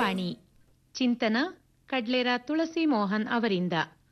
ವಾಣಿ ಚಿಂತನ ಕಡ್ಲೇರ ತುಳಸಿ ಮೋಹನ್ ಅವರಿಂದ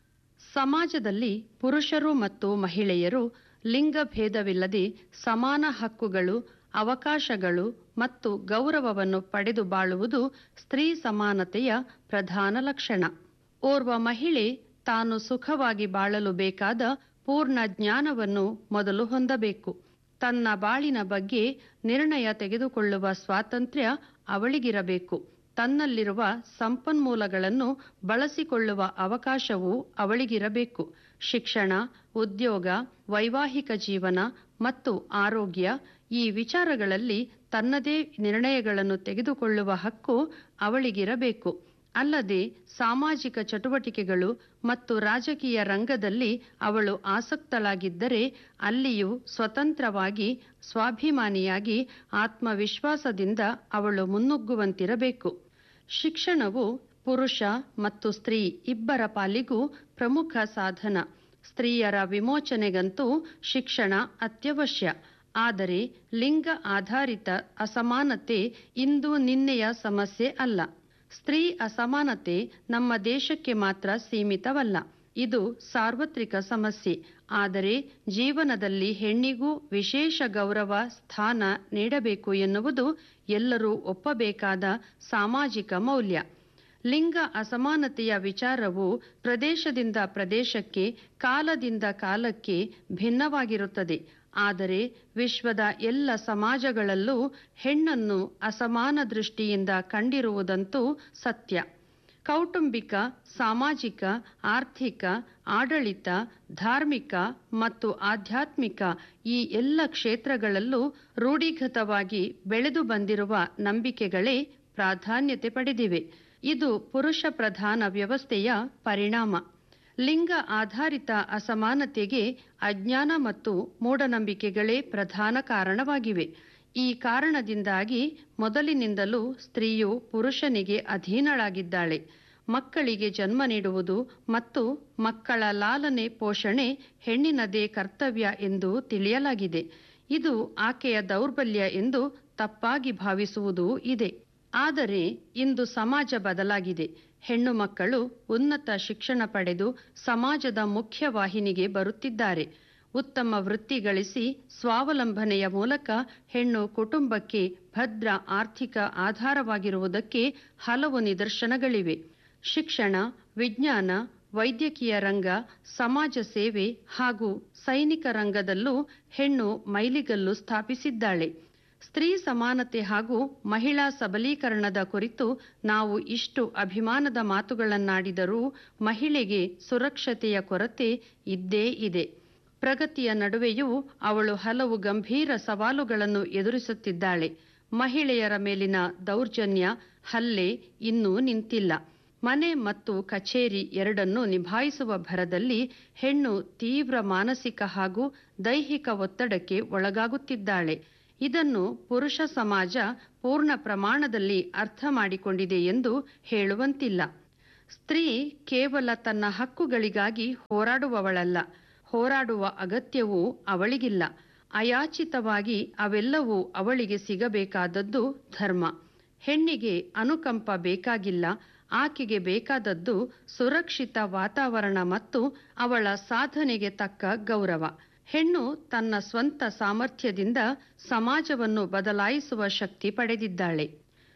ಸಮಾಜದಲ್ಲಿ ಪುರುಷರು ಮತ್ತು ಮಹಿಳೆಯರು ಲಿಂಗ ಭೇದವಿಲ್ಲದೆ ಸಮಾನ ಹಕ್ಕುಗಳು ಅವಕಾಶಗಳು ಮತ್ತು ಗೌರವವನ್ನು ಪಡೆದು ಬಾಳುವುದು ಸ್ತ್ರೀ ಸಮಾನತೆಯ ಪ್ರಧಾನ ಲಕ್ಷಣ ಓರ್ವ ಮಹಿಳೆ ತಾನು ಸುಖವಾಗಿ ಬಾಳಲು ಬೇಕಾದ ಪೂರ್ಣ ಜ್ಞಾನವನ್ನು ಮೊದಲು ಹೊಂದಬೇಕು ತನ್ನ ಬಾಳಿನ ಬಗ್ಗೆ ನಿರ್ಣಯ ತೆಗೆದುಕೊಳ್ಳುವ ಸ್ವಾತಂತ್ರ್ಯ ಅವಳಿಗಿರಬೇಕು ತನ್ನಲ್ಲಿರುವ ಸಂಪನ್ಮೂಲಗಳನ್ನು ಬಳಸಿಕೊಳ್ಳುವ ಅವಕಾಶವೂ ಅವಳಿಗಿರಬೇಕು ಶಿಕ್ಷಣ ಉದ್ಯೋಗ ವೈವಾಹಿಕ ಜೀವನ ಮತ್ತು ಆರೋಗ್ಯ ಈ ವಿಚಾರಗಳಲ್ಲಿ ತನ್ನದೇ ನಿರ್ಣಯಗಳನ್ನು ತೆಗೆದುಕೊಳ್ಳುವ ಹಕ್ಕು ಅವಳಿಗಿರಬೇಕು ಅಲ್ಲದೆ ಸಾಮಾಜಿಕ ಚಟುವಟಿಕೆಗಳು ಮತ್ತು ರಾಜಕೀಯ ರಂಗದಲ್ಲಿ ಅವಳು ಆಸಕ್ತಳಾಗಿದ್ದರೆ ಅಲ್ಲಿಯೂ ಸ್ವತಂತ್ರವಾಗಿ ಸ್ವಾಭಿಮಾನಿಯಾಗಿ ಆತ್ಮವಿಶ್ವಾಸದಿಂದ ಅವಳು ಮುನ್ನುಗ್ಗುವಂತಿರಬೇಕು ಶಿಕ್ಷಣವು ಪುರುಷ ಮತ್ತು ಸ್ತ್ರೀ ಇಬ್ಬರ ಪಾಲಿಗೂ ಪ್ರಮುಖ ಸಾಧನ ಸ್ತ್ರೀಯರ ವಿಮೋಚನೆಗಂತೂ ಶಿಕ್ಷಣ ಅತ್ಯವಶ್ಯ ಆದರೆ ಲಿಂಗ ಆಧಾರಿತ ಅಸಮಾನತೆ ಇಂದು ನಿನ್ನೆಯ ಸಮಸ್ಯೆ ಅಲ್ಲ ಸ್ತ್ರೀ ಅಸಮಾನತೆ ನಮ್ಮ ದೇಶಕ್ಕೆ ಮಾತ್ರ ಸೀಮಿತವಲ್ಲ ಇದು ಸಾರ್ವತ್ರಿಕ ಸಮಸ್ಯೆ ಆದರೆ ಜೀವನದಲ್ಲಿ ಹೆಣ್ಣಿಗೂ ವಿಶೇಷ ಗೌರವ ಸ್ಥಾನ ನೀಡಬೇಕು ಎನ್ನುವುದು ಎಲ್ಲರೂ ಒಪ್ಪಬೇಕಾದ ಸಾಮಾಜಿಕ ಮೌಲ್ಯ ಲಿಂಗ ಅಸಮಾನತೆಯ ವಿಚಾರವು ಪ್ರದೇಶದಿಂದ ಪ್ರದೇಶಕ್ಕೆ ಕಾಲದಿಂದ ಕಾಲಕ್ಕೆ ಭಿನ್ನವಾಗಿರುತ್ತದೆ ಆದರೆ ವಿಶ್ವದ ಎಲ್ಲ ಸಮಾಜಗಳಲ್ಲೂ ಹೆಣ್ಣನ್ನು ಅಸಮಾನ ದೃಷ್ಟಿಯಿಂದ ಕಂಡಿರುವುದಂತೂ ಸತ್ಯ ಕೌಟುಂಬಿಕ ಸಾಮಾಜಿಕ ಆರ್ಥಿಕ ಆಡಳಿತ ಧಾರ್ಮಿಕ ಮತ್ತು ಆಧ್ಯಾತ್ಮಿಕ ಈ ಎಲ್ಲ ಕ್ಷೇತ್ರಗಳಲ್ಲೂ ರೂಢಿಗತವಾಗಿ ಬೆಳೆದು ಬಂದಿರುವ ನಂಬಿಕೆಗಳೇ ಪ್ರಾಧಾನ್ಯತೆ ಪಡೆದಿವೆ ಇದು ಪುರುಷ ಪ್ರಧಾನ ವ್ಯವಸ್ಥೆಯ ಪರಿಣಾಮ ಲಿಂಗ ಆಧಾರಿತ ಅಸಮಾನತೆಗೆ ಅಜ್ಞಾನ ಮತ್ತು ಮೂಢನಂಬಿಕೆಗಳೇ ಪ್ರಧಾನ ಕಾರಣವಾಗಿವೆ ಈ ಕಾರಣದಿಂದಾಗಿ ಮೊದಲಿನಿಂದಲೂ ಸ್ತ್ರೀಯು ಪುರುಷನಿಗೆ ಅಧೀನಳಾಗಿದ್ದಾಳೆ ಮಕ್ಕಳಿಗೆ ಜನ್ಮ ನೀಡುವುದು ಮತ್ತು ಮಕ್ಕಳ ಲಾಲನೆ ಪೋಷಣೆ ಹೆಣ್ಣಿನದೇ ಕರ್ತವ್ಯ ಎಂದು ತಿಳಿಯಲಾಗಿದೆ ಇದು ಆಕೆಯ ದೌರ್ಬಲ್ಯ ಎಂದು ತಪ್ಪಾಗಿ ಭಾವಿಸುವುದೂ ಇದೆ ಆದರೆ ಇಂದು ಸಮಾಜ ಬದಲಾಗಿದೆ ಹೆಣ್ಣು ಮಕ್ಕಳು ಉನ್ನತ ಶಿಕ್ಷಣ ಪಡೆದು ಸಮಾಜದ ಮುಖ್ಯ ವಾಹಿನಿಗೆ ಬರುತ್ತಿದ್ದಾರೆ ಉತ್ತಮ ವೃತ್ತಿ ಗಳಿಸಿ ಸ್ವಾವಲಂಬನೆಯ ಮೂಲಕ ಹೆಣ್ಣು ಕುಟುಂಬಕ್ಕೆ ಭದ್ರ ಆರ್ಥಿಕ ಆಧಾರವಾಗಿರುವುದಕ್ಕೆ ಹಲವು ನಿದರ್ಶನಗಳಿವೆ ಶಿಕ್ಷಣ ವಿಜ್ಞಾನ ವೈದ್ಯಕೀಯ ರಂಗ ಸಮಾಜ ಸೇವೆ ಹಾಗೂ ಸೈನಿಕ ರಂಗದಲ್ಲೂ ಹೆಣ್ಣು ಮೈಲಿಗಲ್ಲು ಸ್ಥಾಪಿಸಿದ್ದಾಳೆ ಸ್ತ್ರೀ ಸಮಾನತೆ ಹಾಗೂ ಮಹಿಳಾ ಸಬಲೀಕರಣದ ಕುರಿತು ನಾವು ಇಷ್ಟು ಅಭಿಮಾನದ ಮಾತುಗಳನ್ನಾಡಿದರೂ ಮಹಿಳೆಗೆ ಸುರಕ್ಷತೆಯ ಕೊರತೆ ಇದ್ದೇ ಇದೆ ಪ್ರಗತಿಯ ನಡುವೆಯೂ ಅವಳು ಹಲವು ಗಂಭೀರ ಸವಾಲುಗಳನ್ನು ಎದುರಿಸುತ್ತಿದ್ದಾಳೆ ಮಹಿಳೆಯರ ಮೇಲಿನ ದೌರ್ಜನ್ಯ ಹಲ್ಲೆ ಇನ್ನೂ ನಿಂತಿಲ್ಲ ಮನೆ ಮತ್ತು ಕಚೇರಿ ಎರಡನ್ನೂ ನಿಭಾಯಿಸುವ ಭರದಲ್ಲಿ ಹೆಣ್ಣು ತೀವ್ರ ಮಾನಸಿಕ ಹಾಗೂ ದೈಹಿಕ ಒತ್ತಡಕ್ಕೆ ಒಳಗಾಗುತ್ತಿದ್ದಾಳೆ ಇದನ್ನು ಪುರುಷ ಸಮಾಜ ಪೂರ್ಣ ಪ್ರಮಾಣದಲ್ಲಿ ಅರ್ಥ ಮಾಡಿಕೊಂಡಿದೆ ಎಂದು ಹೇಳುವಂತಿಲ್ಲ ಸ್ತ್ರೀ ಕೇವಲ ತನ್ನ ಹಕ್ಕುಗಳಿಗಾಗಿ ಹೋರಾಡುವವಳಲ್ಲ ಹೋರಾಡುವ ಅಗತ್ಯವೂ ಅವಳಿಗಿಲ್ಲ ಅಯಾಚಿತವಾಗಿ ಅವೆಲ್ಲವೂ ಅವಳಿಗೆ ಸಿಗಬೇಕಾದದ್ದು ಧರ್ಮ ಹೆಣ್ಣಿಗೆ ಅನುಕಂಪ ಬೇಕಾಗಿಲ್ಲ ಆಕೆಗೆ ಬೇಕಾದದ್ದು ಸುರಕ್ಷಿತ ವಾತಾವರಣ ಮತ್ತು ಅವಳ ಸಾಧನೆಗೆ ತಕ್ಕ ಗೌರವ ಹೆಣ್ಣು ತನ್ನ ಸ್ವಂತ ಸಾಮರ್ಥ್ಯದಿಂದ ಸಮಾಜವನ್ನು ಬದಲಾಯಿಸುವ ಶಕ್ತಿ ಪಡೆದಿದ್ದಾಳೆ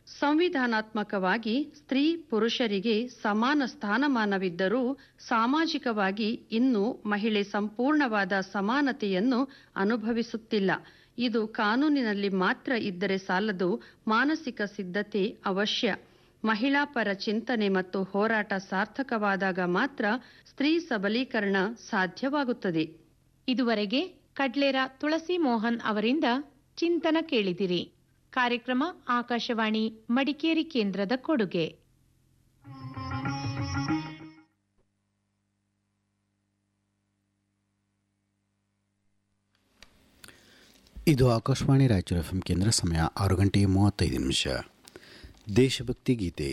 ಸಂವಿಧಾನಾತ್ಮಕವಾಗಿ ಸ್ತ್ರೀ ಪುರುಷರಿಗೆ ಸಮಾನ ಸ್ಥಾನಮಾನವಿದ್ದರೂ ಸಾಮಾಜಿಕವಾಗಿ ಇನ್ನೂ ಮಹಿಳೆ ಸಂಪೂರ್ಣವಾದ ಸಮಾನತೆಯನ್ನು ಅನುಭವಿಸುತ್ತಿಲ್ಲ ಇದು ಕಾನೂನಿನಲ್ಲಿ ಮಾತ್ರ ಇದ್ದರೆ ಸಾಲದು ಮಾನಸಿಕ ಸಿದ್ಧತೆ ಅವಶ್ಯ ಮಹಿಳಾ ಪರ ಚಿಂತನೆ ಮತ್ತು ಹೋರಾಟ ಸಾರ್ಥಕವಾದಾಗ ಮಾತ್ರ ಸ್ತ್ರೀ ಸಬಲೀಕರಣ ಸಾಧ್ಯವಾಗುತ್ತದೆ ಇದುವರೆಗೆ ಕಡ್ಲೇರ ತುಳಸಿ ಮೋಹನ್ ಅವರಿಂದ ಚಿಂತನ ಕೇಳಿದಿರಿ ಕಾರ್ಯಕ್ರಮ ಆಕಾಶವಾಣಿ ಮಡಿಕೇರಿ ಕೇಂದ್ರದ ಕೊಡುಗೆ ಇದು ಆಕಾಶವಾಣಿ ರಾಯಚೂರು ಎಫ್ ಕೇಂದ್ರ ಸಮಯ ಆರು ಗಂಟೆ ಮೂವತ್ತೈದು ನಿಮಿಷ ದೇಶಭಕ್ತಿ ಗೀತೆ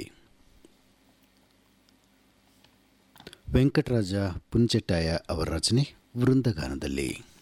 ವೆಂಕಟರಾಜ ಪುಂಚೆಟ್ಟಾಯ ಅವರ ರಚನೆ ವೃಂದಗಾನದಲ್ಲಿ